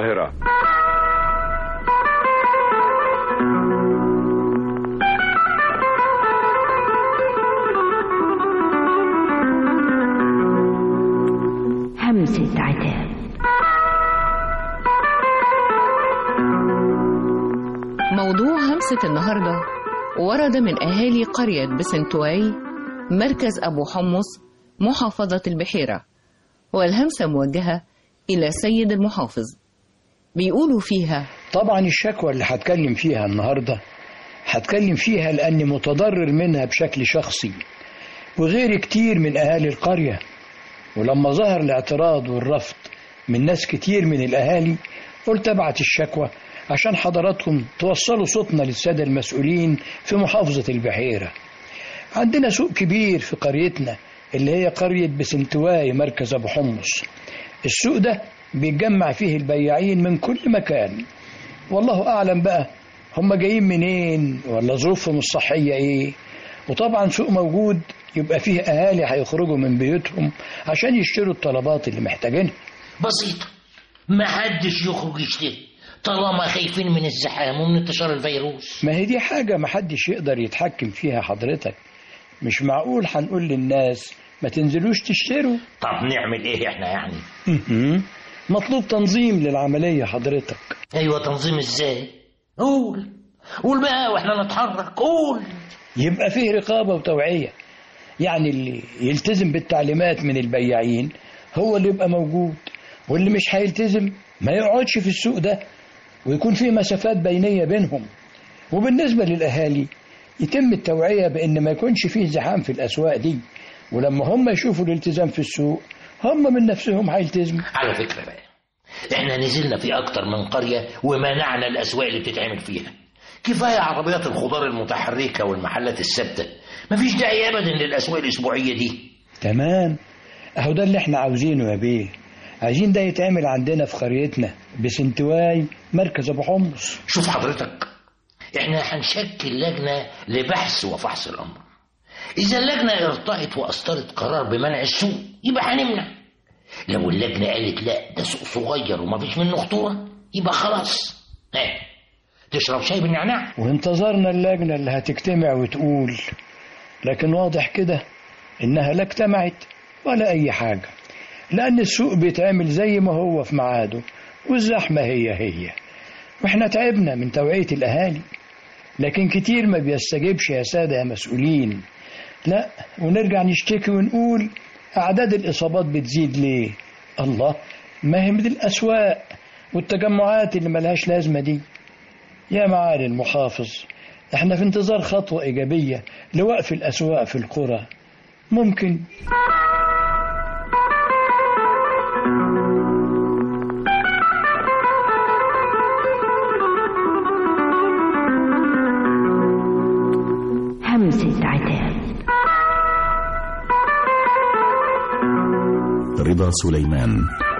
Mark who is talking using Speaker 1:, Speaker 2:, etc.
Speaker 1: القاهرة
Speaker 2: همسة عتاب
Speaker 3: موضوع همسة النهاردة ورد من أهالي قرية بسنتواي مركز أبو حمص محافظة البحيرة والهمسة موجهة إلى سيد المحافظ بيقولوا فيها
Speaker 4: طبعا الشكوى اللي هتكلم فيها النهاردة هتكلم فيها لأني متضرر منها بشكل شخصي وغير كتير من أهالي القرية ولما ظهر الاعتراض والرفض من ناس كتير من الأهالي قلت أبعت الشكوى عشان حضراتكم توصلوا صوتنا للسادة المسؤولين في محافظة البحيرة عندنا سوق كبير في قريتنا اللي هي قرية بسنتواي مركز أبو حمص السوق ده بيتجمع فيه البياعين من كل مكان والله أعلم بقى هم جايين منين ولا ظروفهم الصحية إيه وطبعا سوق موجود يبقى فيه أهالي هيخرجوا من بيوتهم عشان يشتروا الطلبات اللي محتاجينها
Speaker 5: بسيطة ما حدش يخرج يشتري طالما خايفين من الزحام ومن انتشار الفيروس
Speaker 4: ما هي دي حاجة محدش يقدر يتحكم فيها حضرتك مش معقول هنقول للناس ما تنزلوش تشتروا
Speaker 5: طب نعمل ايه احنا يعني
Speaker 4: مهم. مطلوب تنظيم للعملية حضرتك
Speaker 5: ايوه تنظيم ازاي قول قول بقى واحنا نتحرك قول
Speaker 4: يبقى فيه رقابة وتوعية يعني اللي يلتزم بالتعليمات من البياعين هو اللي يبقى موجود واللي مش هيلتزم ما يقعدش في السوق ده ويكون فيه مسافات بينية بينهم وبالنسبة للأهالي يتم التوعية بأن ما يكونش فيه زحام في الأسواق دي ولما هم يشوفوا الالتزام في السوق هم من نفسهم هيلتزموا
Speaker 5: على فكرة بقى احنا نزلنا في اكتر من قرية ومنعنا الاسواق اللي بتتعمل فيها كفاية عربيات الخضار المتحركة والمحلات الثابتة مفيش داعي ابدا للاسواق الاسبوعية دي
Speaker 4: تمام اهو ده اللي احنا عاوزينه يا بيه عايزين ده يتعمل عندنا في قريتنا بسنتواي مركز ابو حمص
Speaker 5: شوف حضرتك احنا هنشكل لجنة لبحث وفحص الامر اذا اللجنة ارتأت واصدرت قرار بمنع السوق يبقى هنمنع لو اللجنة قالت لا ده سوق صغير ومفيش منه خطورة يبقى خلاص ها تشرب شاي بالنعناع
Speaker 4: وانتظرنا اللجنة اللي هتجتمع وتقول لكن واضح كده انها لا اجتمعت ولا اي حاجة لان السوق بيتعمل زي ما هو في ميعاده والزحمة هي هي واحنا تعبنا من توعية الاهالي لكن كتير ما بيستجيبش يا سادة يا مسؤولين لا ونرجع نشتكي ونقول أعداد الإصابات بتزيد ليه الله ما هي من الأسواق والتجمعات اللي ملهاش لازمة دي يا معالي المحافظ احنا في انتظار خطوة إيجابية لوقف الأسواق في القرى ممكن
Speaker 2: همسة عتاب
Speaker 6: رضا سليمان